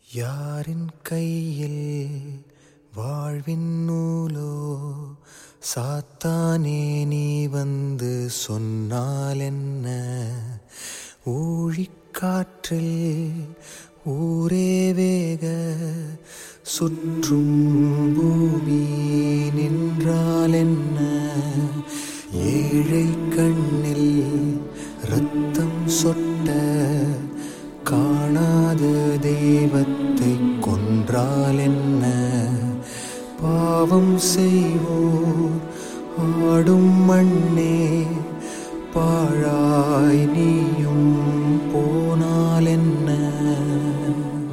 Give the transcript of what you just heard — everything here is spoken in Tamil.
யாரின் கையில் வாழ்வின் நூலோ சாத்தானே நீ வந்து சொன்னால் என்ன ஊழிக்காற்றில் ஊரே வேக சுற்றும் பூமி நின்றால் என்ன ஏழை கண்ணில் ரத்தம் சொட்ட காணாத தெய்வத்தை கொன்றால் என்ன பாவம் செய்வோர் ஆடும் மண்ணே பாழாய் நீயும் போனால் என்ன